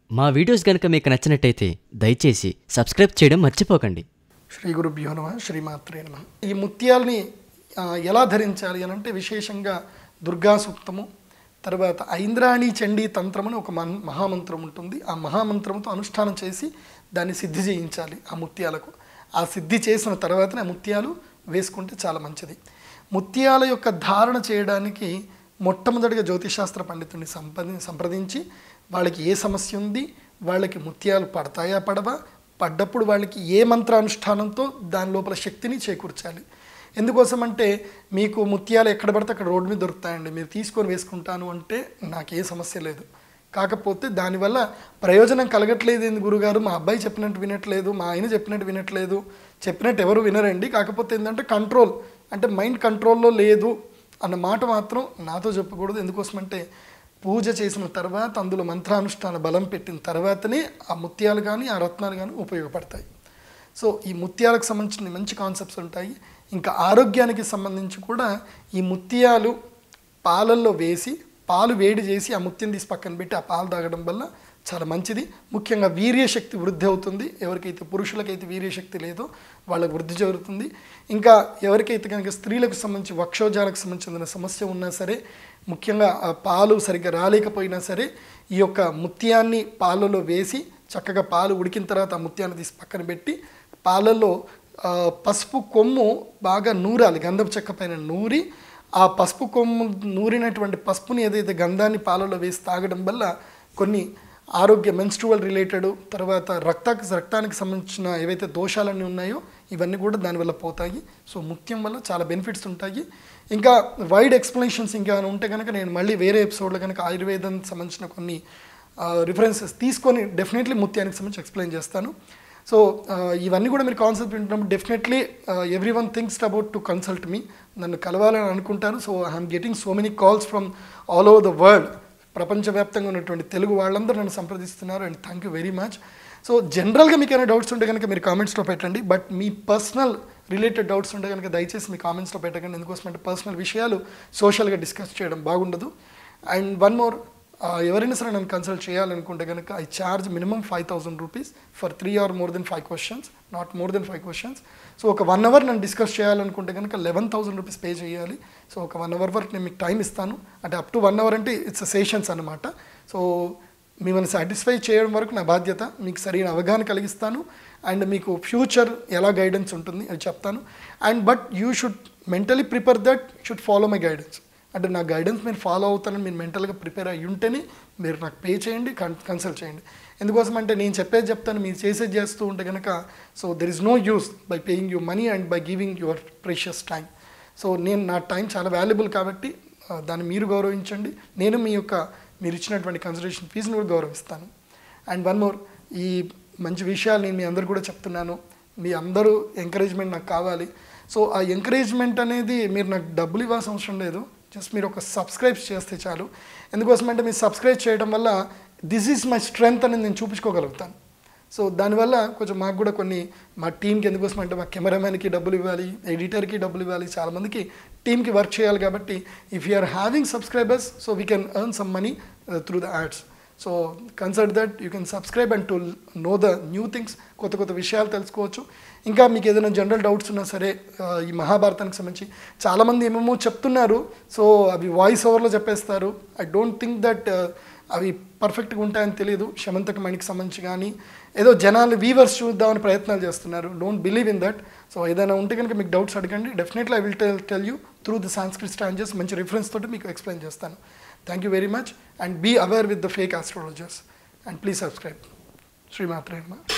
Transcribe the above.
మా వీడియోస్ కనుక మీకు నచ్చినట్టయితే దయచేసి సబ్స్క్రైబ్ చేయడం మర్చిపోకండి శ్రీ గురుభ్యో నమ శ్రీమాత్రే నమ ఈ ముత్యాలని ఆ, ఎలా ధరించాలి అని అంటే విశేషంగా దుర్గా సూక్తము తర్వాత ఐంద్రాణి చండీ తంత్రం అని ఒక మన్ మహామంత్రం ఉంటుంది ఆ మహామంత్రంతో అనుష్ఠానం చేసి దాన్ని సిద్ధి చేయించాలి ఆ ముత్యాలకు ఆ సిద్ధి చేసిన తర్వాతనే ఆ ముత్యాలు వేసుకుంటే చాలా మంచిది ముత్యాల యొక్క ధారణ చేయడానికి మొట్టమొదటిగా జ్యోతిశాస్త్ర పండితుడిని సంపది సంప్రదించి వాళ్ళకి ఏ సమస్య ఉంది వాళ్ళకి ముత్యాలు పడతాయా పడవా పడ్డప్పుడు వాళ్ళకి ఏ మంత్రానుష్ఠానంతో దాని లోపల శక్తిని చేకూర్చాలి ఎందుకోసం అంటే మీకు ముత్యాలు ఎక్కడ పడితే అక్కడ రోడ్డు మీద దొరుకుతాయండి మీరు తీసుకొని వేసుకుంటాను అంటే నాకు ఏ సమస్య లేదు కాకపోతే దానివల్ల ప్రయోజనం కలగట్లేదు ఏంది గురుగారు మా అబ్బాయి చెప్పినట్టు వినట్లేదు మా ఆయన చెప్పినట్టు వినట్లేదు చెప్పినట్టు ఎవరు వినరండి కాకపోతే ఏంటంటే కంట్రోల్ అంటే మైండ్ కంట్రోల్లో లేదు అన్న మాట మాత్రం నాతో చెప్పకూడదు ఎందుకోసమంటే పూజ చేసిన తర్వాత అందులో మంత్రానుష్ఠాన బలం పెట్టిన తర్వాతనే ఆ ముత్యాలు కానీ ఆ రత్నాలు కానీ ఉపయోగపడతాయి సో ఈ ముత్యాలకు సంబంధించిన మంచి కాన్సెప్ట్స్ ఉంటాయి ఇంకా ఆరోగ్యానికి సంబంధించి కూడా ఈ ముత్యాలు పాలల్లో వేసి పాలు వేడి చేసి ఆ ముత్యం తీసి పక్కన పెట్టి ఆ పాలు తాగడం వల్ల చాలా మంచిది ముఖ్యంగా వీర్యశక్తి వృద్ధి అవుతుంది ఎవరికైతే పురుషులకైతే వీర్యశక్తి లేదో వాళ్ళకి వృద్ధి జరుగుతుంది ఇంకా ఎవరికైతే కనుక స్త్రీలకు సంబంధించి వక్షోజాలకు సంబంధించిన సమస్య ఉన్నా సరే ముఖ్యంగా ఆ పాలు సరిగ్గా రాలేకపోయినా సరే ఈ యొక్క ముత్యాన్ని పాలలో వేసి చక్కగా పాలు ఉడికిన తర్వాత ఆ ముత్యాన్ని తీసి పక్కన పెట్టి పాలల్లో ఆ, పసుపు కొమ్ము బాగా నూరాలి గంధపు చెక్క పైన నూరి ఆ పసుపు కొమ్ము నూరినటువంటి పసుపుని ఏదైతే గంధాన్ని పాలలో వేసి తాగడం వల్ల కొన్ని ఆరోగ్య మెన్స్ట్రువల్ రిలేటెడ్ తర్వాత రక్త రక్తానికి సంబంధించిన ఏవైతే దోషాలన్నీ ఉన్నాయో ఇవన్నీ కూడా దానివల్ల పోతాయి సో ముత్యం వల్ల చాలా బెనిఫిట్స్ ఉంటాయి ఇంకా వైడ్ ఎక్స్ప్లెనేషన్స్ ఇంకా ఏమైనా ఉంటే కనుక నేను మళ్ళీ వేరే ఎపిసోడ్లో కనుక ఆయుర్వేదానికి సంబంధించిన కొన్ని రిఫరెన్సెస్ తీసుకొని డెఫినెట్లీ ముత్యానికి సంబంధించి ఎక్స్ప్లెయిన్ చేస్తాను సో ఇవన్నీ కూడా మీరు కాన్సెప్ట్ వింటున్నప్పుడు definitely every one things about to consult me నన్ను కలవాలని అనుకుంటాను so I'm getting so many calls from all over the world ప్రపంచవ్యాప్తంగా ఉన్నటువంటి తెలుగు వాళ్ళందరూ నన్ను సంప్రదిస్తున్నారు and thank you very much so జనరల్గా మీకు ఏమైనా డౌట్స్ ఉంటే కనుక మీరు కామెంట్స్లో పెట్టండి బట్ మీ పర్సనల్ రిలేటెడ్ డౌట్స్ ఉంటే కనుక దయచేసి మీ కామెంట్స్లో పెట్టకండి ఎందుకోసం అంటే పర్సనల్ విషయాలు సోషల్గా డిస్కస్ చేయడం బాగుండదు అండ్ వన్ మోర్ ఎవరైనా సరే నన్ను కన్సల్ట్ చేయాలనుకుంటే కనుక I charge minimum five thousand rupees for three or more than five questions not more than five questions so ఒక వన్ అవర్ నన్ను డిస్కస్ చేయాలనుకుంటే కనుక లెవెన్ థౌసండ్ రూపీస్ పే చేయాలి సో ఒక వన్ అవర్ వరకు నేను మీకు టైం ఇస్తాను అంటే అప్ టు వన్ అవర్ అంటే ఇట్స్ సెషన్స్ అనమాట సో మిమ్మల్ని సాటిస్ఫై చేయడం వరకు నా బాధ్యత మీకు సరైన అవగాహన కలిగిస్తాను అండ్ మీకు ఫ్యూచర్ ఎలా గైడెన్స్ ఉంటుంది అది చెప్తాను and but you should mentally prepare that should follow my guidance అంటే నా గైడెన్స్ మీరు ఫాలో అవుతారని మీరు మెంటల్గా ప్రిపేర్ అయ్యి ఉంటేనే మీరు నాకు పే చేయండి కన్ కన్సల్ట్ చేయండి ఎందుకోసం అంటే నేను చెప్పేది చెప్తాను మీరు చేసేది చేస్తూ ఉంటే కనుక so there is no use by paying you money and by giving your precious time so నేను నా టైం చాలా వాల్యుబుల్ కాబట్టి ఆ, దాన్ని మీరు గౌరవించండి నేను మీ యొక్క మీరు ఇచ్చినటువంటి కన్సిడరేషన్ ఫీజుని కూడా గౌరవిస్తాను అండ్ వన్ మోర్ ఈ మంచి విషయాలు నేను మీ అందరు కూడా చెప్తున్నాను మీ అందరూ ఎంకరేజ్మెంట్ నాకు కావాలి సో ఆ ఎంకరేజ్మెంట్ అనేది మీరు నాకు డబ్బులు ఇవ్వాల్సిన అవసరం లేదు జస్ట్ మీరు ఒక సబ్స్క్రైబ్ చేస్తే చాలు ఎందుకోసం అంటే మీరు సబ్స్క్రైబ్ చేయడం వల్ల దిస్ ఈజ్ మై స్ట్రెంగ్త్ అనేది నేను చూపించుకోగలుగుతాను సో దానివల్ల కొంచెం మాకు కూడా కొన్ని మా టీంకి ఎందుకోసం అంటే మా కెమెరామెన్కి డబ్బులు ఇవ్వాలి ఎడిటర్కి డబ్బులు ఇవ్వాలి చాలామందికి టీంకి వర్క్ చేయాలి కాబట్టి if you are having subscribers so we can earn some money through the ads so consult that you can subscribe and to know the new things కొత్త కొత్త విషయాలు తెలుసుకోవచ్చు ఇంకా మీకు ఏదైనా జనరల్ డౌట్స్ ఉన్నా సరే ఆ, ఈ మహాభారతానికి సంబంధించి చాలామంది ఏమేమో చెప్తున్నారు సో అవి వాయిస్ ఓవర్లో చెప్పేస్తారు ఐ డోంట్ థింక్ దట్ అవి పర్ఫెక్ట్గా ఉంటాయని తెలియదు శమంతక మణికి సంబంధించి కానీ ఏదో జనాలు వీవర్స్ చూద్దామని ప్రయత్నాలు చేస్తున్నారు don't believe in that so ఏదైనా ఉంటే కనుక మీకు డౌట్స్ అడగండి definitely I will tell tell you through the Sanskrit stanzas మంచి రిఫరెన్స్ తోటి మీకు ఎక్స్ప్లెయిన్ చేస్తాను thank you very much and be aware with the fake astrologers and please subscribe శ్రీమాత్రే నమః